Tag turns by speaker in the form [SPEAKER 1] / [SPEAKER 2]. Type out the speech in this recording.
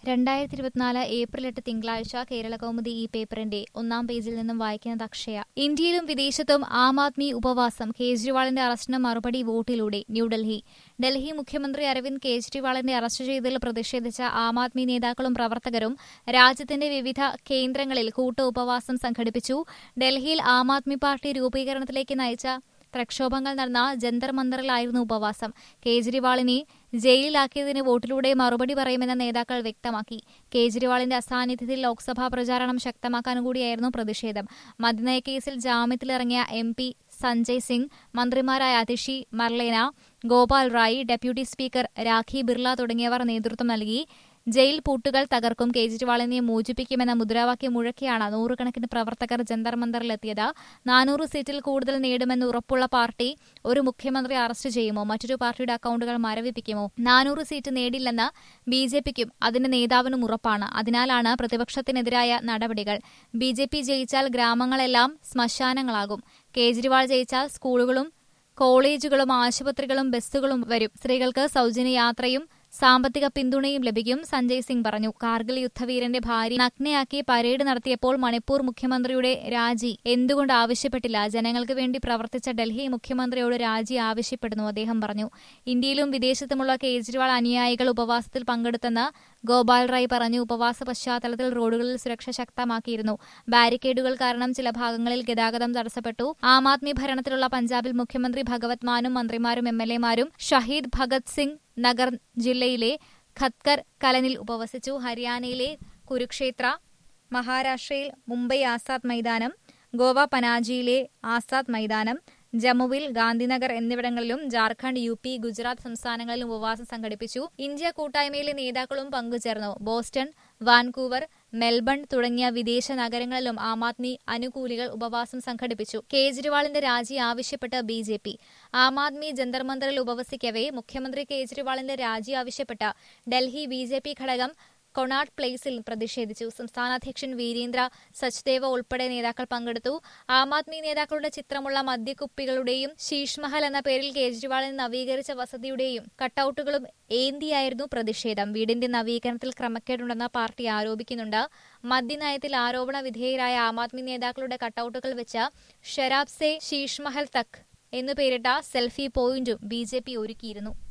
[SPEAKER 1] രണ്ടായിരത്തി ഇരുപത്തിനാല് ഏപ്രിൽ എട്ട് തിങ്കളാഴ്ച കേരള കൗമുദി ഈ പേപ്പറിന്റെ ഒന്നാം പേജിൽ നിന്നും വായിക്കുന്നത് അക്ഷയ ഇന്ത്യയിലും വിദേശത്തും ആം ആദ്മി ഉപവാസം കേജ്രിവാളിന്റെ അറസ്റ്റിന് മറുപടി വോട്ടിലൂടെ ന്യൂഡൽഹി ഡൽഹി മുഖ്യമന്ത്രി അരവിന്ദ് കേജ്രിവാളിന്റെ അറസ്റ്റ് ചെയ്തതിൽ പ്രതിഷേധിച്ച ആം ആദ്മി നേതാക്കളും പ്രവർത്തകരും രാജ്യത്തിന്റെ വിവിധ കേന്ദ്രങ്ങളിൽ കൂട്ട ഉപവാസം സംഘടിപ്പിച്ചു ഡൽഹിയിൽ ആം ആദ്മി പാർട്ടി രൂപീകരണത്തിലേക്ക് നയിച്ച പ്രക്ഷോഭങ്ങൾ നടന്ന ജന്തർ മന്ദറിലായിരുന്നു ഉപവാസം കേജ്രിവാളിനെ ജയിലിലാക്കിയതിന് വോട്ടിലൂടെ മറുപടി പറയുമെന്ന് നേതാക്കൾ വ്യക്തമാക്കി കേജ്രിവാളിന്റെ അസാന്നിധ്യത്തിൽ ലോക്സഭാ പ്രചാരണം ശക്തമാക്കാൻ കൂടിയായിരുന്നു പ്രതിഷേധം മദ്യനയക്കേസിൽ ജാമ്യത്തിലിറങ്ങിയ എം പി സഞ്ജയ് സിംഗ് മന്ത്രിമാരായ അതിഷി മർലേന ഗോപാൽ റായ് ഡെപ്യൂട്ടി സ്പീക്കർ രാഖി ബിർള തുടങ്ങിയവർ നേതൃത്വം നൽകി ജയിൽ പൂട്ടുകൾ തകർക്കും കേജ്രിവാളിനെ മോചിപ്പിക്കുമെന്ന മുദ്രാവാക്യം മുഴക്കിയാണ് നൂറുകണക്കിന് പ്രവർത്തകർ ജന്തർ മന്ദറിലെത്തിയത് നാനൂറ് സീറ്റിൽ കൂടുതൽ നേടുമെന്ന് ഉറപ്പുള്ള പാർട്ടി ഒരു മുഖ്യമന്ത്രി അറസ്റ്റ് ചെയ്യുമോ മറ്റൊരു പാർട്ടിയുടെ അക്കൌണ്ടുകൾ മരവിപ്പിക്കുമോ നാനൂറ് സീറ്റ് നേടില്ലെന്ന് ബി ജെ പിക്കും അതിന്റെ നേതാവിനും ഉറപ്പാണ് അതിനാലാണ് പ്രതിപക്ഷത്തിനെതിരായ നടപടികൾ ബി ജെ പി ജയിച്ചാൽ ഗ്രാമങ്ങളെല്ലാം ശ്മശാനങ്ങളാകും കേജ്രിവാൾ ജയിച്ചാൽ സ്കൂളുകളും കോളേജുകളും ആശുപത്രികളും ബസ്സുകളും വരും സ്ത്രീകൾക്ക് സൗജന്യ യാത്രയും സാമ്പത്തിക പിന്തുണയും ലഭിക്കും സഞ്ജയ് സിംഗ് പറഞ്ഞു കാർഗിൽ യുദ്ധവീരന്റെ ഭാര്യ നഗ്നയാക്കി പരേഡ് നടത്തിയപ്പോൾ മണിപ്പൂർ മുഖ്യമന്ത്രിയുടെ രാജി എന്തുകൊണ്ട് ആവശ്യപ്പെട്ടില്ല ജനങ്ങൾക്ക് വേണ്ടി പ്രവർത്തിച്ച ഡൽഹി മുഖ്യമന്ത്രിയോട് രാജി ആവശ്യപ്പെടുന്നു അദ്ദേഹം പറഞ്ഞു ഇന്ത്യയിലും വിദേശത്തുമുള്ള കേജ്രിവാൾ അനുയായികൾ ഉപവാസത്തിൽ പങ്കെടുത്തെന്ന് ഗോപാൽ റായ് പറഞ്ഞു ഉപവാസ പശ്ചാത്തലത്തിൽ റോഡുകളിൽ സുരക്ഷ ശക്തമാക്കിയിരുന്നു ബാരിക്കേഡുകൾ കാരണം ചില ഭാഗങ്ങളിൽ ഗതാഗതം തടസ്സപ്പെട്ടു ആം ആദ്മി ഭരണത്തിലുള്ള പഞ്ചാബിൽ മുഖ്യമന്ത്രി ഭഗവത് മാനും മന്ത്രിമാരും എം എൽ എമാരും ഷഹീദ് ഭഗത് സിംഗ് നഗർ ജില്ലയിലെ ഖത്കർ കലനിൽ ഉപവസിച്ചു ഹരിയാനയിലെ കുരുക്ഷേത്ര മഹാരാഷ്ട്രയിൽ മുംബൈ ആസാദ് മൈതാനം ഗോവ പനാജിയിലെ ആസാദ് മൈതാനം ജമ്മുവിൽ ഗാന്ധിനഗർ എന്നിവിടങ്ങളിലും ജാർഖണ്ഡ് യു പി ഗുജറാത്ത് സംസ്ഥാനങ്ങളിലും ഉപവാസം സംഘടിപ്പിച്ചു ഇന്ത്യ കൂട്ടായ്മയിലെ നേതാക്കളും പങ്കുചേർന്നു ബോസ്റ്റൺ വാൻകൂവർ മെൽബൺ തുടങ്ങിയ വിദേശ നഗരങ്ങളിലും ആം ആദ്മി അനുകൂലികൾ ഉപവാസം സംഘടിപ്പിച്ചു കേജ്രിവാളിന്റെ രാജി ആവശ്യപ്പെട്ട് B J P Aam Aadmi Jantar മന്ദറിൽ ഉപവസിക്കവേ മുഖ്യമന്ത്രി കേജ്രിവാളിന്റെ രാജി ആവശ്യപ്പെട്ട് ഡൽഹി ബി ജെ പി ഘടകം കൊണാട്ട് പ്ലേസിൽ പ്രതിഷേധിച്ചു സംസ്ഥാന അധ്യക്ഷൻ വീരേന്ദ്ര സച്ദേവ ഉൾപ്പെടെ നേതാക്കൾ പങ്കെടുത്തു ആം ആദ്മി നേതാക്കളുടെ ചിത്രമുള്ള മദ്യക്കുപ്പികളുടെയും ശീഷ് മഹൽ എന്ന പേരിൽ കേജ്രിവാളിന് നവീകരിച്ച വസതിയുടെയും കട്ടൌട്ടുകളും ഏന്തിയായിരുന്നു പ്രതിഷേധം വീടിന്റെ നവീകരണത്തിൽ ക്രമക്കേടുണ്ടെന്ന് പാർട്ടി ആരോപിക്കുന്നുണ്ട് മദ്യനയത്തിൽ ആരോപണ വിധേയരായ ആം ആദ്മി നേതാക്കളുടെ കട്ടൌട്ടുകൾ വെച്ച് ഷരാബ് സെ ശീഷ് മഹൽ തക് എന്നു പേരിട്ട സെൽഫി പോയിന്റും ബി ഒരുക്കിയിരുന്നു